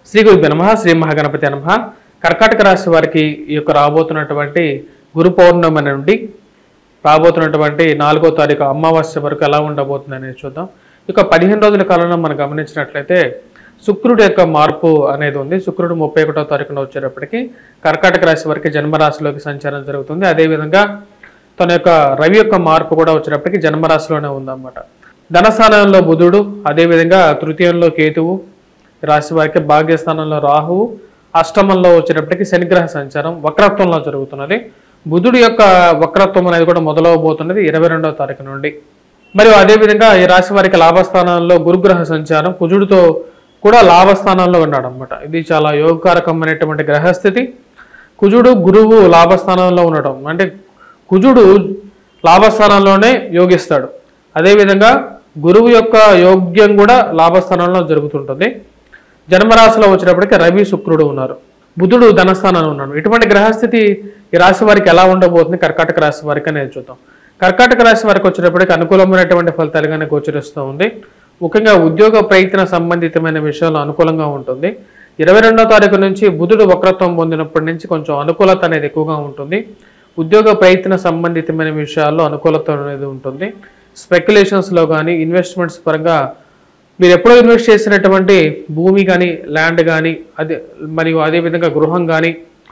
శ్రీ గురు నమ శ్రీ మహాగణపతి నమ కర్కాటక రాశి వారికి ఈ యొక్క రాబోతున్నటువంటి గురు పౌర్ణమి నుండి రాబోతున్నటువంటి నాలుగో తారీఖు అమావాస్య వరకు ఎలా ఉండబోతుంది అనేది చూద్దాం ఇక పదిహేను రోజుల కాలంలో మనం గమనించినట్లయితే శుక్రుడి యొక్క మార్పు అనేది ఉంది శుక్రుడు ముప్పై ఒకటో తారీఖున వచ్చేటప్పటికి కర్కాటక రాశి వారికి జన్మరాశిలోకి సంచారం జరుగుతుంది అదేవిధంగా తన యొక్క రవి యొక్క మార్పు కూడా వచ్చేటప్పటికి జన్మరాశిలోనే ఉందన్నమాట ధనస్థానంలో బుధుడు అదేవిధంగా తృతీయంలో కేతువు రాశి వారికి భాగ్యస్థానంలో రాహువు అష్టమంలో వచ్చేటప్పటికి శనిగ్రహ సంచారం వక్రత్వంలో జరుగుతున్నది బుధుడు యొక్క వక్రత్వం అనేది కూడా మొదలవబోతున్నది ఇరవై రెండవ తారీఖు నుండి మరియు అదేవిధంగా ఈ రాశి వారికి లాభస్థానంలో గురుగ్రహ సంచారం కుజుడితో కూడా లాభస్థానంలో ఉన్నాడు అనమాట ఇది చాలా యోగకారకమైనటువంటి గ్రహస్థితి కుజుడు గురువు లాభస్థానంలో ఉండటం అంటే కుజుడు లాభస్థానంలోనే యోగిస్తాడు అదేవిధంగా గురువు యొక్క యోగ్యం కూడా లాభస్థానంలో జరుగుతుంటుంది జన్మరాశిలో వచ్చినప్పటికీ రవి శుక్రుడు ఉన్నారు బుధుడు ధనస్థానంలో ఉన్నాడు ఇటువంటి గ్రహస్థితి ఈ రాశి వారికి ఎలా ఉండబోతుంది కర్కాటక రాశి వారికి అనేది చూద్దాం కర్కాటక రాశి వారికి వచ్చేటప్పటికి అనుకూలమైనటువంటి ఫలితాలుగానే గోచరిస్తూ ఉంది ముఖ్యంగా ఉద్యోగ ప్రయత్న సంబంధితమైన విషయాలు అనుకూలంగా ఉంటుంది ఇరవై రెండో తారీఖు నుంచి బుధుడు వక్రత్వం పొందినప్పటి నుంచి కొంచెం అనుకూలత అనేది ఎక్కువగా ఉంటుంది ఉద్యోగ ప్రయత్న సంబంధితమైన విషయాల్లో అనుకూలత అనేది ఉంటుంది స్పెక్యులేషన్స్లో కానీ ఇన్వెస్ట్మెంట్స్ పరంగా మీరు ఎప్పుడో ఇన్వెస్ట్ చేసినటువంటి భూమి కానీ ల్యాండ్ కానీ అదే మరియు అదేవిధంగా గృహం కానీ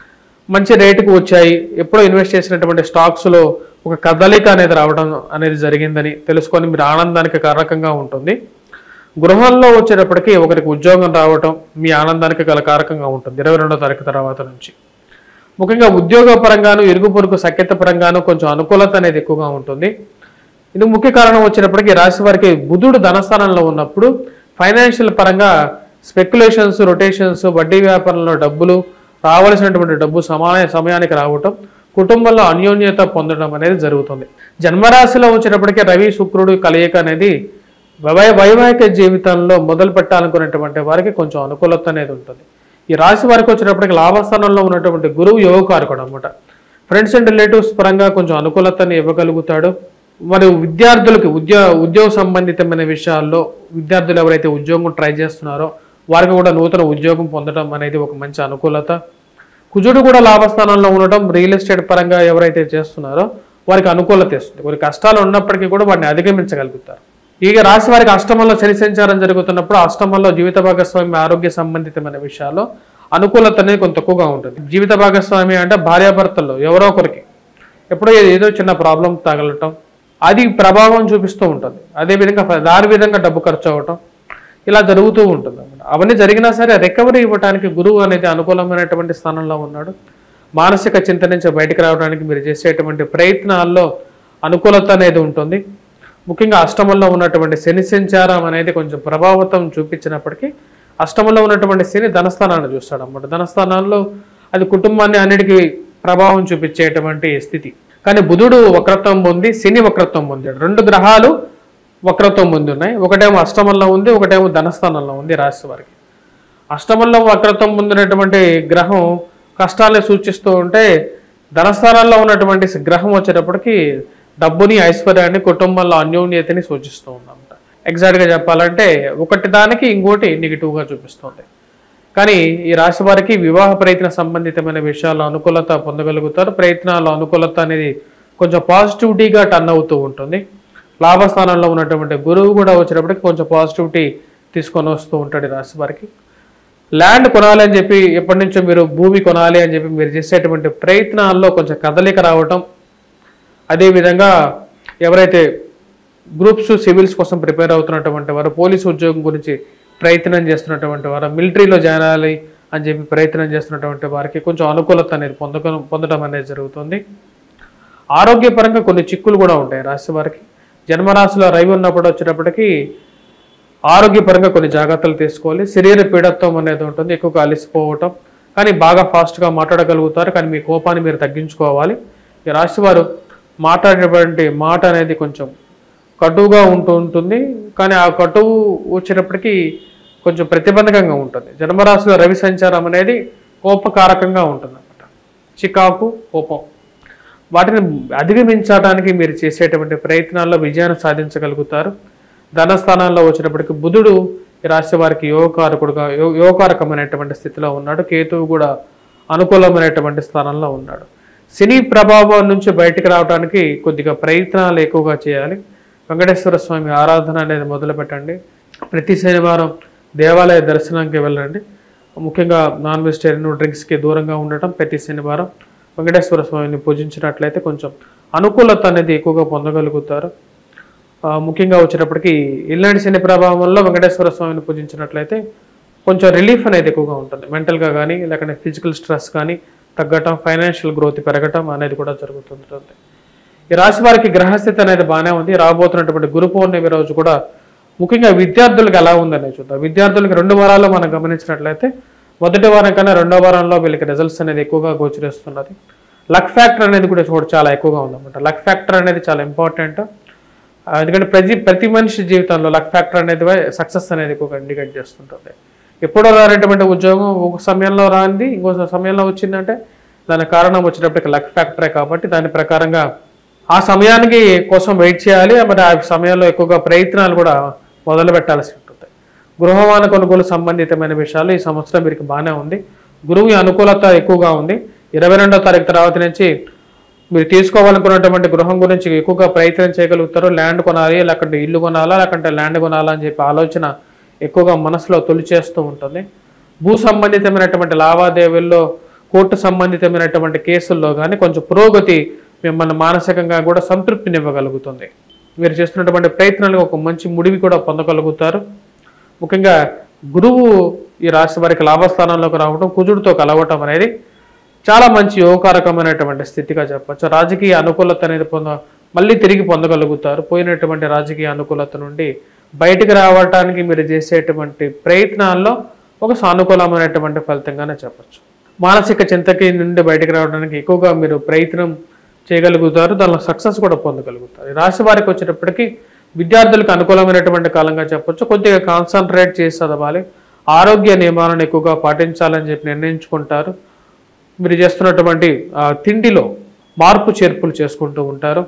మంచి రేటుకు వచ్చాయి ఎప్పుడో ఇన్వెస్ట్ చేసినటువంటి స్టాక్స్లో ఒక కదలిక అనేది రావడం అనేది జరిగిందని తెలుసుకొని మీరు ఆనందానికి కారకంగా ఉంటుంది గృహంలో వచ్చేటప్పటికి ఒకరికి ఉద్యోగం రావటం మీ ఆనందానికి గల కారకంగా ఉంటుంది ఇరవై రెండో తారీఖు తర్వాత నుంచి ముఖ్యంగా ఉద్యోగ పరంగాను ఇరుగు పొరుగు సఖ్యత పరంగాను కొంచెం అనుకూలత అనేది ఎక్కువగా ఉంటుంది ఇది ముఖ్య కారణం వచ్చినప్పటికీ ఈ రాశి వారికి బుధుడు ధనస్థానంలో ఉన్నప్పుడు ఫైనాన్షియల్ పరంగా స్పెక్యులేషన్స్ రొటేషన్స్ వడ్డీ వ్యాపారంలో డబ్బులు రావలసినటువంటి డబ్బు సమాన సమయానికి రావటం కుటుంబంలో అన్యోన్యత పొందడం అనేది జరుగుతుంది జన్మరాశిలో వచ్చినప్పటికీ రవి శుక్రుడు కలయిక అనేది వై వైవాహిక జీవితంలో మొదలు పెట్టాలనుకునేటువంటి వారికి కొంచెం అనుకూలత అనేది ఉంటుంది ఈ రాశి వారికి వచ్చినప్పటికీ లాభస్థానంలో ఉన్నటువంటి గురువు యోగకారకుడు అనమాట ఫ్రెండ్స్ అండ్ రిలేటివ్స్ పరంగా కొంచెం అనుకూలతని ఇవ్వగలుగుతాడు మరియు విద్యార్థులకి ఉద్యోగ ఉద్యోగ సంబంధితమైన విషయాల్లో విద్యార్థులు ఎవరైతే ఉద్యోగం ట్రై చేస్తున్నారో వారికి కూడా నూతన ఉద్యోగం పొందడం అనేది ఒక మంచి అనుకూలత కుజుడు కూడా లాభస్థానంలో ఉండటం రియల్ ఎస్టేట్ పరంగా ఎవరైతే చేస్తున్నారో వారికి అనుకూలత ఇస్తుంది కొన్ని కష్టాలు ఉన్నప్పటికీ కూడా వాటిని అధిగమించగలుగుతారు ఇక రాశి వారికి అష్టమంలో శని సంచారం జరుగుతున్నప్పుడు అష్టమంలో జీవిత భాగస్వామి ఆరోగ్య సంబంధితమైన విషయాల్లో అనుకూలత అనేది కొంత తక్కువగా ఉంటుంది జీవిత భాగస్వామి అంటే భార్యాభర్తల్లో ఎవరో ఒకరికి ఎప్పుడో ఏదో చిన్న ప్రాబ్లం తగలటం అది ప్రభావం చూపిస్తూ ఉంటుంది అదేవిధంగా దాని విధంగా డబ్బు ఖర్చు అవ్వటం ఇలా జరుగుతూ ఉంటుంది అన్నమాట అవన్నీ జరిగినా సరే రికవరీ ఇవ్వడానికి గురువు అనేది అనుకూలమైనటువంటి స్థానంలో ఉన్నాడు మానసిక చింత నుంచి బయటకు రావడానికి మీరు చేసేటువంటి ప్రయత్నాల్లో అనుకూలత అనేది ఉంటుంది ముఖ్యంగా అష్టమంలో ఉన్నటువంటి శని సంచారం అనేది కొంచెం ప్రభావితం చూపించినప్పటికీ అష్టమంలో ఉన్నటువంటి శని ధనస్థానాన్ని చూస్తాడు అన్నమాట ధనస్థానాల్లో అది కుటుంబాన్ని అన్నిటికీ ప్రభావం చూపించేటువంటి స్థితి కానీ బుధుడు వక్రత్వం పొంది శని వక్రత్వం పొందాడు రెండు గ్రహాలు వక్రత్వం పొంది ఉన్నాయి ఒకటేమో అష్టమంలో ఉంది ఒకటేమో ధనస్థానంలో ఉంది రాశి వారికి అష్టమంలో వక్రత్వం పొందినటువంటి గ్రహం కష్టాన్ని సూచిస్తూ ఉంటే ధనస్థానాల్లో ఉన్నటువంటి గ్రహం వచ్చేటప్పటికి డబ్బుని ఐశ్వర్యాన్ని కుటుంబంలో అన్యోన్యతని సూచిస్తూ ఉందన్నమాట ఎగ్జాక్ట్గా చెప్పాలంటే ఒకటి దానికి ఇంకోటి నెగిటివ్గా చూపిస్తుంది కానీ ఈ రాశి వారికి వివాహ ప్రయత్న సంబంధితమైన విషయాల్లో అనుకూలత పొందగలుగుతారు ప్రయత్నాల్లో అనుకూలత అనేది కొంచెం పాజిటివిటీగా టర్న్ అవుతూ ఉంటుంది లాభస్థానంలో ఉన్నటువంటి గురువు కూడా వచ్చేటప్పటికి కొంచెం పాజిటివిటీ తీసుకొని వస్తూ ఉంటాడు ఈ రాశి వారికి ల్యాండ్ కొనాలి అని చెప్పి ఎప్పటి నుంచో మీరు భూమి కొనాలి అని చెప్పి మీరు చేసేటువంటి ప్రయత్నాల్లో కొంచెం కదలిక రావటం అదేవిధంగా ఎవరైతే గ్రూప్స్ సివిల్స్ కోసం ప్రిపేర్ అవుతున్నటువంటి వారు పోలీసు ఉద్యోగం గురించి ప్రయత్నం చేస్తున్నటువంటి వారు మిలిటరీలో జాయిన్ అవ్వాలి అని చెప్పి ప్రయత్నం చేస్తున్నటువంటి వారికి కొంచెం అనుకూలత అనేది పొందక పొందడం అనేది జరుగుతుంది ఆరోగ్యపరంగా కొన్ని చిక్కులు కూడా ఉంటాయి రాశి వారికి జన్మరాశిలో రవి ఉన్నప్పుడు వచ్చేటప్పటికి ఆరోగ్యపరంగా కొన్ని జాగ్రత్తలు తీసుకోవాలి శరీర పీడత్వం అనేది ఉంటుంది ఎక్కువగా అలసిపోవటం కానీ బాగా ఫాస్ట్గా మాట్లాడగలుగుతారు కానీ మీ కోపాన్ని మీరు తగ్గించుకోవాలి ఈ రాశి వారు మాట్లాడేటువంటి మాట అనేది కొంచెం కటువుగా ఉంటూ ఉంటుంది కానీ ఆ కటువు వచ్చేటప్పటికి కొంచెం ప్రతిబంధకంగా ఉంటుంది జన్మరాశిలో రవి సంచారం అనేది కోపకారకంగా ఉంటుంది అన్నమాట చికాకు కోపం వాటిని అధిగమించడానికి మీరు చేసేటువంటి ప్రయత్నాల్లో విజయాన్ని సాధించగలుగుతారు ధనస్థానాల్లో వచ్చినప్పటికీ బుధుడు ఈ రాశి వారికి యోగకారకుడుగా యో- యోగకారకమైనటువంటి స్థితిలో ఉన్నాడు కేతువు కూడా అనుకూలమైనటువంటి స్థానంలో ఉన్నాడు శని ప్రభావం నుంచి బయటికి రావడానికి కొద్దిగా ప్రయత్నాలు ఎక్కువగా చేయాలి వెంకటేశ్వర స్వామి ఆరాధన అనేది మొదలు పెట్టండి ప్రతి శనివారం దేవాలయ దర్శనానికి వెళ్ళండి ముఖ్యంగా నాన్ వెజిటేరియన్ డ్రింక్స్కి దూరంగా ఉండటం ప్రతి శనివారం వెంకటేశ్వర స్వామిని పూజించినట్లయితే కొంచెం అనుకూలత అనేది ఎక్కువగా పొందగలుగుతారు ఆ, ముఖ్యంగా వచ్చేటప్పటికి ఇల్లాంటి శని ప్రభావం వల్ల వెంకటేశ్వర స్వామిని పూజించినట్లయితే కొంచెం రిలీఫ్ అనేది ఎక్కువగా ఉంటుంది మెంటల్గా కానీ లేకుంటే ఫిజికల్ స్ట్రెస్ కానీ తగ్గటం ఫైనాన్షియల్ గ్రోత్ పెరగటం అనేది కూడా జరుగుతుంటుంది ఈ రాశి వారికి గ్రహస్థితి అనేది బాగానే ఉంది రాబోతున్నటువంటి గురు పౌర్ణమి రోజు కూడా ముఖ్యంగా విద్యార్థులకు ఎలా ఉందనే చూద్దాం విద్యార్థులకు రెండు వారాల్లో మనం గమనించినట్లయితే మొదటి వారం కన్నా రెండో వారంలో వీళ్ళకి రిజల్ట్స్ అనేది ఎక్కువగా గోచరిస్తున్నది లక్ ఫ్యాక్టర్ అనేది కూడా చూడ చాలా ఎక్కువగా ఉందన్నమాట లక్ ఫ్యాక్టర్ అనేది చాలా ఇంపార్టెంట్ ఆ, ఎందుకంటే ప్రతి ప్రతి మనిషి జీవితంలో లక్ ఫ్యాక్టర్ అనేది సక్సెస్ అనేది ఎక్కువగా ఇండికేట్ చేస్తుంటుంది ఎప్పుడో రానటువంటి ఉద్యోగం ఒక సమయంలో రాంది ఇంకో సమయంలో వచ్చిందంటే దాని కారణం వచ్చేటప్పటికి లక్ ఫ్యాక్టరే కాబట్టి దాని ప్రకారంగా ఆ సమయానికి కోసం వెయిట్ చేయాలి మరి ఆ సమయంలో ఎక్కువగా ప్రయత్నాలు కూడా మొదలు పెట్టాల్సి ఉంటుంది గృహవాన కొనుగోలు సంబంధితమైన విషయాలు ఈ సంవత్సరం వీరికి బాగానే ఉంది గురువు అనుకూలత ఎక్కువగా ఉంది ఇరవై రెండో తారీఖు తర్వాత నుంచి మీరు తీసుకోవాలనుకున్నటువంటి గృహం గురించి ఎక్కువగా ప్రయత్నం చేయగలుగుతారు ల్యాండ్ కొనాలి లేకుంటే ఇల్లు కొనాలా లేకుంటే ల్యాండ్ కొనాలా అని చెప్పి ఆలోచన ఎక్కువగా మనసులో తొలిచేస్తూ ఉంటుంది భూ సంబంధితమైనటువంటి లావాదేవీల్లో కోర్టు సంబంధితమైనటువంటి కేసుల్లో కానీ కొంచెం పురోగతి మిమ్మల్ని మానసికంగా కూడా సంతృప్తినివ్వగలుగుతుంది మీరు చేస్తున్నటువంటి ప్రయత్నాలకు ఒక మంచి ముడివి కూడా పొందగలుగుతారు ముఖ్యంగా గురువు ఈ రాశి వారికి లాభస్థానంలోకి రావడం కుజుడితో కలవటం అనేది చాలా మంచి యోగకారకమైనటువంటి స్థితిగా చెప్పచ్చు రాజకీయ అనుకూలత అనేది పొంద మళ్ళీ తిరిగి పొందగలుగుతారు పోయినటువంటి రాజకీయ అనుకూలత నుండి బయటికి రావటానికి మీరు చేసేటువంటి ప్రయత్నాల్లో ఒక సానుకూలమైనటువంటి ఫలితంగానే చెప్పచ్చు మానసిక చింతకి నుండి బయటికి రావడానికి ఎక్కువగా మీరు ప్రయత్నం చేయగలుగుతారు దానిలో సక్సెస్ కూడా పొందగలుగుతారు ఈ రాశి వారికి వచ్చేటప్పటికి విద్యార్థులకు అనుకూలమైనటువంటి కాలంగా చెప్పొచ్చు కొద్దిగా కాన్సన్ట్రేట్ చేసి చదవాలి ఆరోగ్య నియమాలను ఎక్కువగా పాటించాలని చెప్పి నిర్ణయించుకుంటారు మీరు చేస్తున్నటువంటి ఆ, తిండిలో మార్పు చేర్పులు చేసుకుంటూ ఉంటారు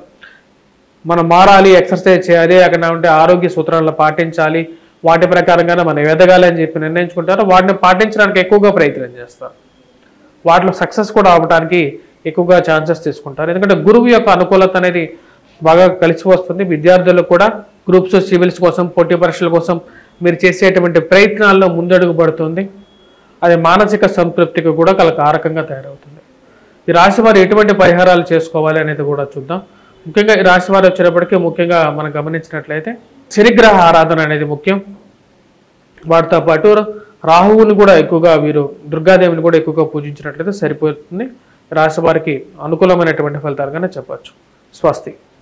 మనం మారాలి ఎక్సర్సైజ్ చేయాలి అక్కడ ఉంటే ఆరోగ్య సూత్రాలను పాటించాలి వాటి ప్రకారంగానే మనం ఎదగాలి అని చెప్పి నిర్ణయించుకుంటారు వాటిని పాటించడానికి ఎక్కువగా ప్రయత్నం చేస్తారు వాటిలో సక్సెస్ కూడా అవడానికి ఎక్కువగా ఛాన్సెస్ తీసుకుంటారు ఎందుకంటే గురువు యొక్క అనుకూలత అనేది బాగా కలిసి వస్తుంది విద్యార్థులకు కూడా గ్రూప్స్ సివిల్స్ కోసం పోటీ పరీక్షల కోసం మీరు చేసేటువంటి ప్రయత్నాల్లో ముందడుగు పడుతుంది అది మానసిక సంతృప్తికి కూడా కల కారకంగా తయారవుతుంది ఈ రాశి వారు ఎటువంటి పరిహారాలు చేసుకోవాలి అనేది కూడా చూద్దాం ముఖ్యంగా ఈ రాశి వారు వచ్చేటప్పటికి ముఖ్యంగా మనం గమనించినట్లయితే శనిగ్రహ ఆరాధన అనేది ముఖ్యం వాటితో పాటు రాహువుని కూడా ఎక్కువగా వీరు దుర్గాదేవిని కూడా ఎక్కువగా పూజించినట్లయితే సరిపోతుంది రాశి వారికి అనుకూలమైనటువంటి ఫలితాలుగానే చెప్పచ్చు స్వస్తి